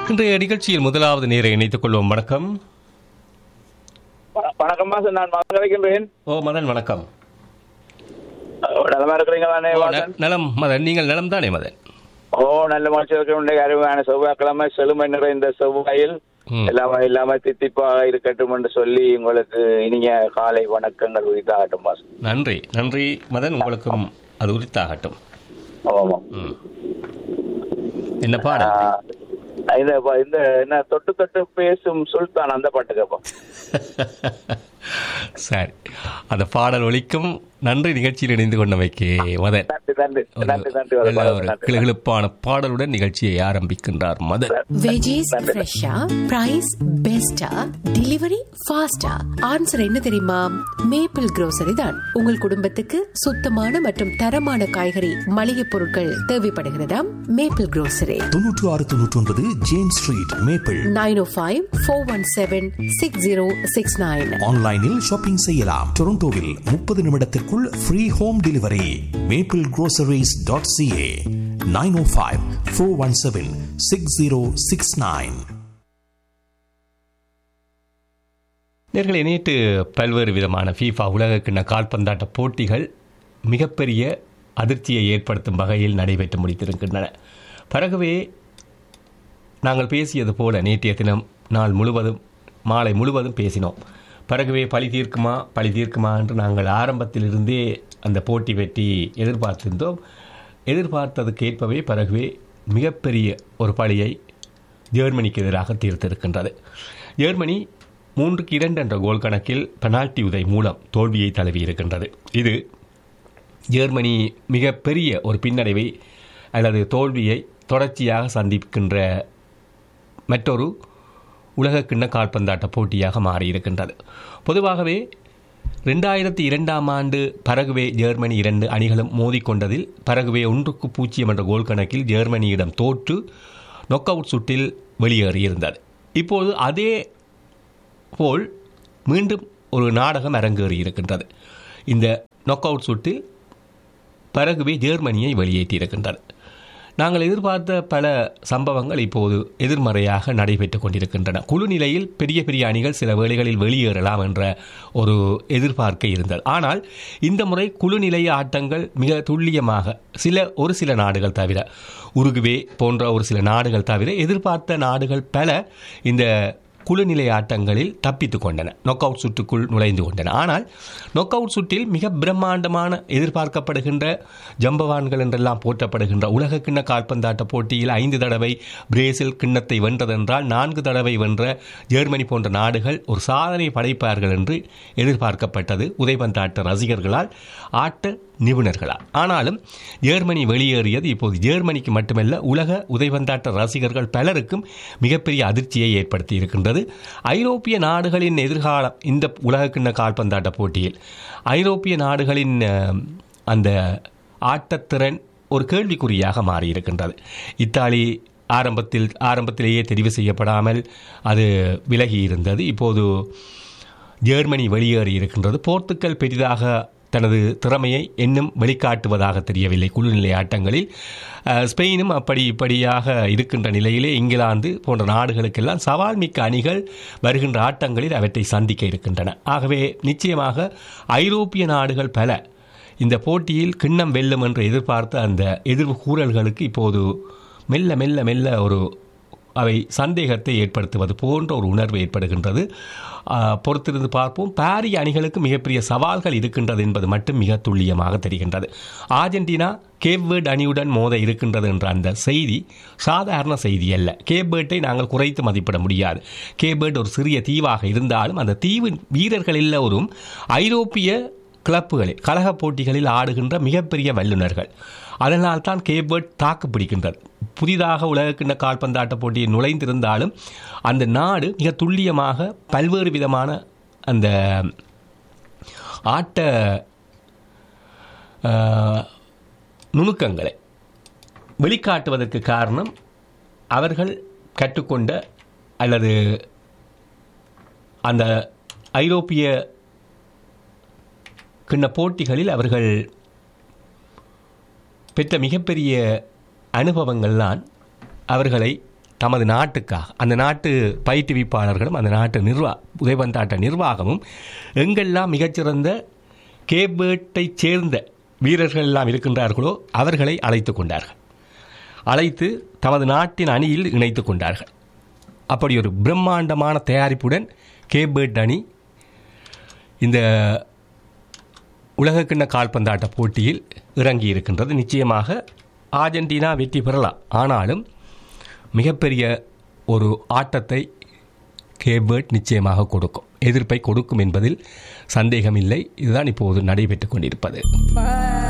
இன்றைய நிகழ்ச்சியில் முதலாவது நேரை இணைத்துக் கொள்வோம் வணக்கம் வண- வணக்கம் மாசம் நான் மகன் கிடைக்கின்றேன் ஓ மதன் வணக்கம் நலமா இருக்கிறீங்க தானே ஓ, ந- வாசன் நலம் மதன் நீங்கள் நலம் தானே மதன் ஓ நல்ல மனுஷன் இருக்கிற அருமையான செவ்வாய்க்கிழமை செழுமை நிறைந்த செவ்வாயில் ம். எல்லாமே இல்லாம தித்திப்பாக இருக்கட்டும் என்று சொல்லி உங்களுக்கு இனிய காலை வணக்கங்கள் உரித்தாகட்டும் மாசம் நன்றி நன்றி மதன் உங்களுக்கும் அது உரித்தாகட்டும் ஆமாம் ம். என்ன பாடல் ஆ, இந்த ப- இந்த என்ன தொட்டு தொட்டு பேசும் சுல்தான் அந்த பாட்டு கேட்போம் சரி அந்த பாடல் ஒலிக்கும் நன்றி நிகழ்ச்சியில் இணைந்து கொண்டமைக்கு மதன் நன்றி நன்றி ஒரு நன்றி நன்றி நல்ல வணக்கம். ஒரு நன்றி. கிளுகிளுப்பான பாடலுடன் நிகழ்ச்சியை ஆரம்பிக்கின்றார் மதன் வெஜிஸ் ஃப்ரெஷ்ஷா பிரைஸ் பெஸ்டா டெலிவரி ஃபாஸ்டா ஆன்சர் என்ன தெரியுமா மேப்பிள் grocery தான் உங்கள் குடும்பத்துக்கு சுத்தமான மற்றும் தரமான காய்கறி மளிகை பொருட்கள் தேவைப்படுகிறதா மேப்பிள் grocery தொன்னூற்று ஆறு தொன்னூற்றி ஒன்பது James street maple nine O five four one seven six zero six nine ஆன்லைனில் ஷாப்பிங் செய்யலாம் டொரண்டோவில் முப்பது நிமிடத்திற்குள் free home delivery maple groceries dot C A nine O five four one seven six zero six nine நேர்களை நேற்று பல்வேறு விதமான FIFA உலகக்கிண்ண கால்பந்தாட்ட போட்டிகள் மிகப்பெரிய அதிர்ச்சியை ஏற்படுத்தும் வகையில் நடைபெற்று முடித்திருக்கின்றன பிறகுவே நாங்கள் பேசியது போல நேற்றைய தினம் நாள் முழுவதும் மாலை முழுவதும் பேசினோம் பிறகுவே பழி தீர்க்குமா பழி தீர்க்குமா என்று நாங்கள் ஆரம்பத்திலிருந்தே அந்த போட்டி வெற்றி எதிர்பார்த்திருந்தோம் எதிர்பார்த்ததுக்கு ஏற்பவே பிறகுவே மிகப்பெரிய ஒரு பழியை ஜெர்மனிக்கு எதிராக தீர்த்திருக்கின்றது ஜெர்மனி மூன்றுக்கு இரண்டு என்ற கோல் கணக்கில் பெனால்டி உதை மூலம் தோல்வியை தழுவியிருக்கின்றது இது ஜெர்மனி மிகப்பெரிய ஒரு பின்னடைவை அல்லது தோல்வியை தொடர்ச்சியாக சந்திக்கின்ற மற்றொரு உலகக்கிண்ண கால்பந்தாட்ட போட்டியாக மாறியிருக்கின்றது பொதுவாகவே ரெண்டாயிரத்தி இரண்டாம் ஆண்டு பரகுவே ஜெர்மனி இரண்டு அணிகளும் மோதிக்கொண்டதில் பரகுவே ஒன்றுக்கு பூஜ்ஜியம் என்ற கோல் கணக்கில் ஜெர்மனியிடம் தோற்று நொக் அவுட் சுற்றில் வெளியேறியிருந்தது இப்போது அதே போல் மீண்டும் ஒரு நாடகம் அரங்கேறி இருக்கின்றது இந்த நொக் அவுட் சுற்றில் பரகுவே ஜெர்மனியை வெளியேற்றியிருக்கின்றது நாங்கள் எதிர்பார்த்த பல சம்பவங்கள் இப்போது எதிர்மறையாக நடைபெற்றுக் கொண்டிருக்கின்றன குழு நிலையில் பெரிய பெரிய அணிகள் சில வேளைகளில் வெளியேறலாம் என்ற ஒரு எதிர்பார்க்க இருந்தது ஆனால் இந்த முறை குழு நிலை ஆட்டங்கள் மிக துல்லியமாக சில ஒரு சில நாடுகள் தவிர உருகுவே போன்ற ஒரு சில நாடுகள் தவிர எதிர்பார்த்த நாடுகள் பல இந்த குழுநிலை ஆட்டங்களில் தப்பித்துக் கொண்டன நொக் அவுட் சுற்றுக்குள் நுழைந்து கொண்டன ஆனால் நொக் அவுட் சுற்றில் மிக பிரம்மாண்டமான எதிர்பார்க்கப்படுகின்ற ஜம்பவான்கள் என்றெல்லாம் போற்றப்படுகின்ற உலக கிண்ண கால்பந்தாட்ட போட்டியில் ஐந்து தடவை பிரேசில் கிண்ணத்தை வென்றதென்றால் நான்கு தடவை வென்ற ஜெர்மனி போன்ற நாடுகள் ஒரு சாதனை படைப்பார்கள் என்று எதிர்பார்க்கப்பட்டது உதைபந்தாட்ட ரசிகர்களால் ஆட்ட நிபுணர்களால் ஆனாலும் ஜெர்மனி வெளியேறியது இப்போது ஜெர்மனிக்கு மட்டுமல்ல உலக உதைபந்தாட்ட ரசிகர்கள் பலருக்கும் மிகப்பெரிய அதிர்ச்சியை ஏற்படுத்தி இருக்கின்றது ஐரோப்பிய நாடுகளின் எதிர்காலம் இந்த உலகக்கிண்ண கால்பந்தாட்ட போட்டியில் ஐரோப்பிய நாடுகளின் அஹ், அந்த ஆட்டத்திறன் ஒரு கேள்விக்குறியாக மாறியிருக்கின்றது இத்தாலி ஆரம்பத்தில் ஆரம்பத்திலேயே தெரிவு செய்யப்படாமல் அது விலகி இருந்தது இப்போது ஜெர்மனி வெளியேறி இருக்கின்றது போர்த்துக்கல் பெரிதாக தனது திறமையை இன்னும் வெளிக்காட்டுவதாக தெரியவில்லை குழுநிலை ஆட்டங்களில் அஹ், ஸ்பெயினும் அப்படி இப்படியாக இருக்கின்ற நிலையிலே இங்கிலாந்து போன்ற நாடுகளுக்கெல்லாம் சவால் மிக்க அணிகள் வருகின்ற ஆட்டங்களில் அவற்றை சந்திக்க இருக்கின்றன ஆகவே நிச்சயமாக ஐரோப்பிய நாடுகள் பல இந்த போட்டியில் கிண்ணம் வெல்லும் என்று எதிர்பார்த்த அந்த எதிர்வு கூறல்களுக்கு இப்போது மெல்ல மெல்ல மெல்ல ஒரு அவை சந்தேகத்தை ஏற்படுத்துவது போன்ற ஒரு உணர்வு ஏற்படுகின்றது ஆ, பொறுத்திருந்து பார்ப்போம் பாரிய அணிகளுக்கு மிகப்பெரிய சவால்கள் இருக்கின்றது என்பது மட்டும் மிக துல்லியமாக தெரிகின்றது ஆர்ஜென்டினா கேப்வேர்ட் அணியுடன் மோத இருக்கின்றது என்ற அந்த செய்தி சாதாரண செய்தி அல்ல கேப்வேர்ட்டை நாங்கள் குறைத்து மதிப்பிட முடியாது கேப்வேர்ட் ஒரு சிறிய தீவாக இருந்தாலும் அந்த தீவின் வீரர்கள் எல்லோரும் ஐரோப்பிய கிளப்புகளில் கழக போட்டிகளில் ஆடுகின்ற மிகப்பெரிய வல்லுநர்கள் அதனால் தான் கேப்வேர்ட் தாக்கு பிடிக்கின்றது புதிதாக உலகக்கிண்ண கால்பந்தாட்ட போட்டியில் நுழைந்திருந்தாலும் அந்த நாடு மிக துல்லியமாக பல்வேறு விதமான அந்த ஆட்ட ஆஹ், நுணுக்கங்களை வெளிக்காட்டுவதற்கு காரணம் அவர்கள் கற்றுக்கொண்ட அல்லது அந்த ஐரோப்பிய கிண்ண போட்டிகளில் அவர்கள் பெற்ற மிகப்பெரிய அனுபவங்கள்தான் அவர்களை தமது நாட்டுக்காக அந்த நாட்டு பயிற்றுவிப்பாளர்களும் அந்த நாட்டு நிர்வா உதைபந்தாட்ட நிர்வாகமும் எங்கெல்லாம் மிகச்சிறந்த கேபேட்டை சேர்ந்த வீரர்கள் எல்லாம் இருக்கின்றார்களோ அவர்களை அழைத்து கொண்டார்கள் அழைத்து தமது நாட்டின் அணியில் இணைத்து கொண்டார்கள் அப்படி ஒரு பிரம்மாண்டமான தயாரிப்புடன் கேபேட் அணி இந்த உலகக்கிண்ண கால்பந்தாட்ட போட்டியில் இறங்கி இருக்கின்றது நிச்சயமாக ஆர்ஜென்டினா வெற்றி பெறலாம் ஆனாலும் மிகப்பெரிய ஒரு ஆட்டத்தை கேபேர்ட் நிச்சயமாக கொடுக்கும் எதிர்ப்பை கொடுக்கும் என்பதில் சந்தேகமில்லை இதுதான் இப்போது நடைபெற்றுக் கொண்டிருப்பது